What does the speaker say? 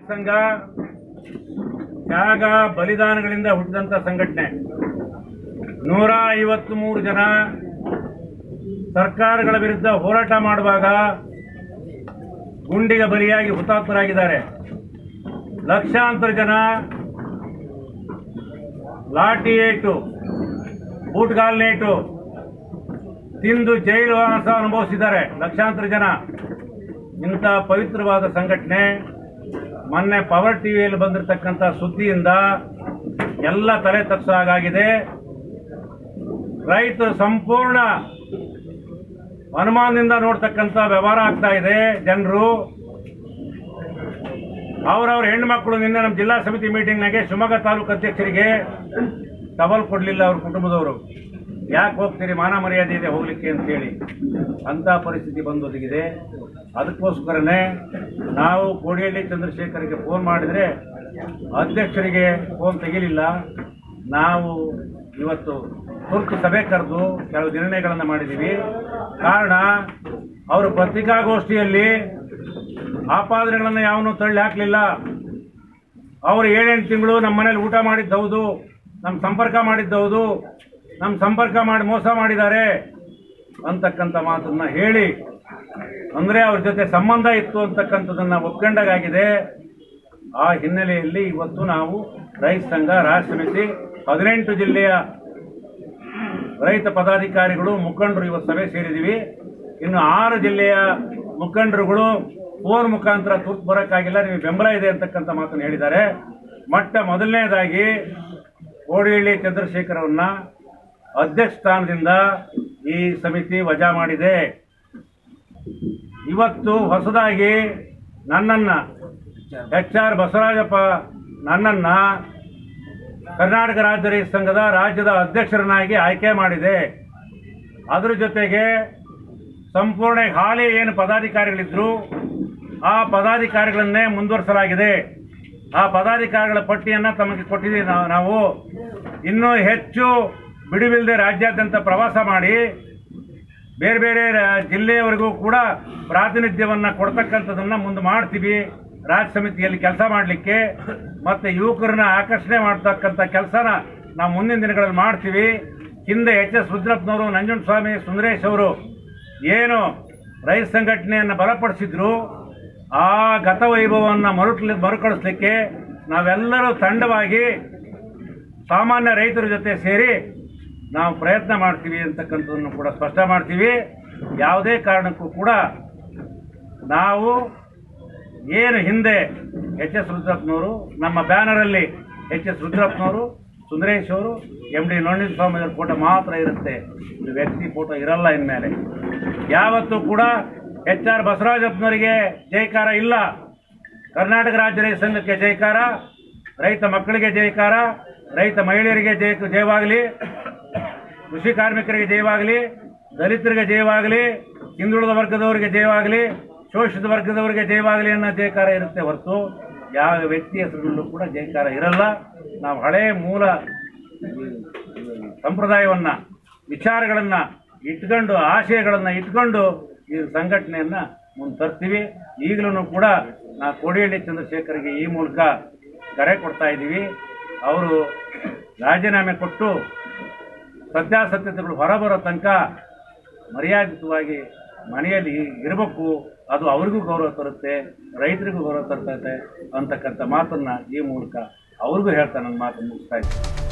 ಸಂಘ ತ್ಯಾಗ ಬಲಿದಾನಗಳಿಂದ ಹುಟ್ಟಿದಂತ ಸಂಘಟನೆ ನೂರ ಐವತ್ತ್ ಮೂರು ಜನ ಸರ್ಕಾರಗಳ ವಿರುದ್ಧ ಹೋರಾಟ ಮಾಡುವಾಗ ಗುಂಡಿಗೆ ಬಲಿಯಾಗಿ ಹುತಾತ್ಮರಾಗಿದ್ದಾರೆ ಲಕ್ಷಾಂತರ ಜನ ಲಾಠಿ ಏಟು ಬೂಟ್ಗಾಲ್ನೇಟು ತಿಂದು ಜೈಲು ವಾಸ ಅನುಭವಿಸಿದ್ದಾರೆ ಲಕ್ಷಾಂತರ ಜನ ಇಂಥ ಪವಿತ್ರವಾದ ಸಂಘಟನೆ ಮೊನ್ನೆ ಪವರ್ ಟಿವಿಯಲ್ಲಿ ಬಂದಿರತಕ್ಕಂಥ ಸುದ್ದಿಯಿಂದ ಎಲ್ಲ ತಲೆ ತಪ್ಪಿಸೋ ಹಾಗಾಗಿದೆ ರೈತರು ಸಂಪೂರ್ಣ ಅನುಮಾನದಿಂದ ನೋಡ್ತಕ್ಕಂಥ ವ್ಯವಹಾರ ಆಗ್ತಾ ಇದೆ ಜನರು ಅವರವ್ರ ಹೆಣ್ಮಕ್ಳು ನಿನ್ನೆ ನಮ್ಮ ಜಿಲ್ಲಾ ಸಮಿತಿ ಮೀಟಿಂಗ್ನಾಗೆ ಶಿವಮೊಗ್ಗ ತಾಲೂಕು ಅಧ್ಯಕ್ಷರಿಗೆ ಟವಲ್ ಕೊಡಲಿಲ್ಲ ಅವ್ರ ಕುಟುಂಬದವರು ಯಾಕೆ ಹೋಗ್ತೀರಿ ಮಾನ ಮರ್ಯಾದೆ ಇದೆ ಹೋಗ್ಲಿಕ್ಕೆ ಅಂತೇಳಿ ಅಂಥ ಪರಿಸ್ಥಿತಿ ಬಂದೊದಗಿದೆ ಅದಕ್ಕೋಸ್ಕರನೇ ನಾವು ಕೋಡಿಹಳ್ಳಿ ಚಂದ್ರಶೇಖರ್ಗೆ ಫೋನ್ ಮಾಡಿದರೆ ಅಧ್ಯಕ್ಷರಿಗೆ ಫೋನ್ ತೆಗಿಲಿಲ್ಲ ನಾವು ಇವತ್ತು ತುರ್ತು ಸಭೆ ಕರೆದು ಕೆಲವು ನಿರ್ಣಯಗಳನ್ನು ಮಾಡಿದ್ದೀವಿ ಕಾರಣ ಅವರು ಪತ್ರಿಕಾಗೋಷ್ಠಿಯಲ್ಲಿ ಆಪಾದನೆಗಳನ್ನು ಯಾವನು ತಳ್ಳಿ ಹಾಕಲಿಲ್ಲ ಅವರು ಏಳೆಂಟು ತಿಂಗಳು ನಮ್ಮ ಮನೇಲಿ ಊಟ ಮಾಡಿದ್ದು ಹೌದು ನಮ್ಮ ಸಂಪರ್ಕ ಮಾಡಿದ್ದು ಹೌದು ನಮ್ಮ ಸಂಪರ್ಕ ಮಾಡಿ ಮೋಸ ಮಾಡಿದ್ದಾರೆ ಅಂತಕ್ಕಂಥ ಮಾತನ್ನ ಹೇಳಿ ಅಂದರೆ ಅವ್ರ ಜೊತೆ ಸಂಬಂಧ ಇತ್ತು ಅಂತಕ್ಕಂಥದ್ದನ್ನ ಒಪ್ಕೊಂಡಾಗಿದೆ ಆ ಹಿನ್ನೆಲೆಯಲ್ಲಿ ಇವತ್ತು ನಾವು ರೈತ ಸಂಘ ರಾಷ್ಟ್ರ ಸಮಿತಿ ಹದಿನೆಂಟು ಜಿಲ್ಲೆಯ ರೈತ ಪದಾಧಿಕಾರಿಗಳು ಮುಖಂಡರು ಇವತ್ತು ಸಭೆ ಸೇರಿದ್ದೀವಿ ಇನ್ನು ಆರು ಜಿಲ್ಲೆಯ ಮುಖಂಡರುಗಳು ಫೋನ್ ಮುಖಾಂತರ ತುರ್ತು ಬರೋಕ್ಕಾಗಿಲ್ಲ ನಿಮಗೆ ಬೆಂಬಲ ಇದೆ ಅಂತಕ್ಕಂಥ ಮಾತನ್ನು ಹೇಳಿದ್ದಾರೆ ಮೊಟ್ಟ ಮೊದಲನೇದಾಗಿ ಕೋಡಿಹಳ್ಳಿ ಚಂದ್ರಶೇಖರ್ ಅವರನ್ನ ಅಧ್ಯಕ್ಷ ಸ್ಥಾನದಿಂದ ಈ ಸಮಿತಿ ವಜಾ ಮಾಡಿದೆ ಇವತ್ತು ಹೊಸದಾಗಿ ನನ್ನನ್ನ ಎಚ್ ಆರ್ ಬಸವರಾಜಪ್ಪ ನನ್ನನ್ನ ಕರ್ನಾಟಕ ರಾಜ್ಯ ರೈತ ಸಂಘದ ರಾಜ್ಯದ ಅಧ್ಯಕ್ಷರನ್ನಾಗಿ ಆಯ್ಕೆ ಮಾಡಿದೆ ಅದರ ಜೊತೆಗೆ ಸಂಪೂರ್ಣ ಹಾಲಿ ಏನು ಪದಾಧಿಕಾರಿಗಳಿದ್ರು ಆ ಪದಾಧಿಕಾರಿಗಳನ್ನೇ ಮುಂದುವರಿಸಲಾಗಿದೆ ಆ ಪದಾಧಿಕಾರಿಗಳ ಪಟ್ಟಿಯನ್ನು ತಮಗೆ ಕೊಟ್ಟಿದ್ದೀವಿ ನಾವು- ನಾವು ಇನ್ನೂ ಹೆಚ್ಚು ಬಿಡುವಿಲ್ಲದೆ ರಾಜ್ಯಾದ್ಯಂತ ಪ್ರವಾಸ ಮಾಡಿ ಬೇರೆ ಬೇರೆ ರ- ಜಿಲ್ಲೆಯವರೆಗೂ ಕೂಡ ಪ್ರಾತಿನಿಧ್ಯವನ್ನು ಕೊಡ್ತಕ್ಕಂಥದ್ದನ್ನ ಮುಂದೆ ಮಾಡ್ತೀವಿ ರಾಜ್ಯ ಸಮಿತಿಯಲ್ಲಿ ಕೆಲಸ ಮಾಡಲಿಕ್ಕೆ ಮತ್ತೆ ಯುವಕರನ್ನ ಆಕರ್ಷಣೆ ಮಾಡ್ತಕ್ಕಂಥ ಕೆಲಸನ ನಾವು ಮುಂದಿನ ದಿನಗಳಲ್ಲಿ ಮಾಡ್ತೀವಿ ಹಿಂದೆ ಎಚ್ ಎಸ್ ರುದ್ರಪ್ಪನವರು ನಂಜುಂಡಸ್ವಾಮಿ ಸುಂದರೇಶ್ ಅವರು ಏನು ರೈತ ಸಂಘಟನೆಯನ್ನು ಬಲಪಡಿಸಿದ್ರು ಆ ಗತವೈಭವವನ್ನು ಮರುಕಲಿ ಮರುಕಳಿಸ್ಲಿಕ್ಕೆ ನಾವೆಲ್ಲರೂ ತಂಡವಾಗಿ ಸಾಮಾನ್ಯ ರೈತರ ಜೊತೆ ಸೇರಿ ನಾವು ಪ್ರಯತ್ನ ಮಾಡ್ತೀವಿ ಅಂತಕ್ಕಂಥದ್ದನ್ನು ಕೂಡ ಸ್ಪಷ್ಟ ಮಾಡ್ತೀವಿ ಯಾವುದೇ ಕಾರಣಕ್ಕೂ ಕೂಡ ನಾವು ಏನು ಹಿಂದೆ ಎಚ್ ಎಸ್ ರುದ್ರಪ್ಪನವರು ನಮ್ಮ ಬ್ಯಾನರಲ್ಲಿ ಎಚ್ ಎಸ್ ರುದ್ರಪ್ಪನವರು ಸುಂದರೇಶ್ ಅವರು ಎಂ ಡಿ ಸ್ವಾಮಿ ಅವರ ಫೋಟೋ ಮಾತ್ರ ಇರುತ್ತೆ ಇದು ವ್ಯಕ್ತಿ ಫೋಟೋ ಇರಲ್ಲ ಇನ್ಮೇಲೆ ಯಾವತ್ತೂ ಕೂಡ ಎಚ್ ಆರ್ ಬಸವರಾಜಪ್ಪನವರಿಗೆ ಜಯಕಾರ ಇಲ್ಲ ಕರ್ನಾಟಕ ರಾಜ್ಯ ರೈತ ಸಂಘಕ್ಕೆ ಜಯಕಾರ ರೈತ ಮಕ್ಕಳಿಗೆ ಜಯಕಾರ ರೈತ ಮಹಿಳೆಯರಿಗೆ ಜಯ ಜಯವಾಗಲಿ ಕೃಷಿ ಕಾರ್ಮಿಕರಿಗೆ ಜಯವಾಗಲಿ ದಲಿತರಿಗೆ ಜಯವಾಗಲಿ ಹಿಂದುಳಿದ ವರ್ಗದವರಿಗೆ ಜಯವಾಗಲಿ ಶೋಷಿತ ವರ್ಗದವರಿಗೆ ಜಯವಾಗಲಿ ಅನ್ನೋ ಜಯಕಾರ ಇರುತ್ತೆ ಹೊರತು ಯಾವ ವ್ಯಕ್ತಿ ಹೆಸರಿನಲ್ಲೂ ಕೂಡ ಜಯಕಾರ ಇರಲ್ಲ ನಾವು ಹಳೇ ಮೂಲ ಸಂಪ್ರದಾಯವನ್ನ ವಿಚಾರಗಳನ್ನ ಇಟ್ಕೊಂಡು ಆಶಯಗಳನ್ನ ಇಟ್ಕೊಂಡು ಈ ಸಂಘಟನೆಯನ್ನ ಮುಂದೆ ತರ್ತೀವಿ ಈಗಲೂ ಕೂಡ ನಾ ಕೋಡಿಹಳ್ಳಿ ಚಂದ್ರಶೇಖರ್ಗೆ ಈ ಮೂಲಕ ಕರೆ ಕೊಡ್ತಾ ಇದ್ದೀವಿ ಅವರು ರಾಜೀನಾಮೆ ಕೊಟ್ಟು ಸತ್ಯಾಸತ್ಯತೆಗಳು ಹೊರಬರೋ ತನಕ ಮರ್ಯಾದಿತವಾಗಿ ಮನೆಯಲ್ಲಿ ಇರಬೇಕು ಅದು ಅವ್ರಿಗೂ ಗೌರವ ತರುತ್ತೆ ರೈತರಿಗೂ ಗೌರವ ತರ್ತೈತೆ ಅಂತಕ್ಕಂಥ ಮಾತನ್ನ ಈ ಮೂಲಕ ಅವ್ರಿಗೂ ಹೇಳ್ತಾ ನನ್ನ ಮಾತನ್ನು ಮುಗಿಸ್ತಾ ಇದ್ದೀನಿ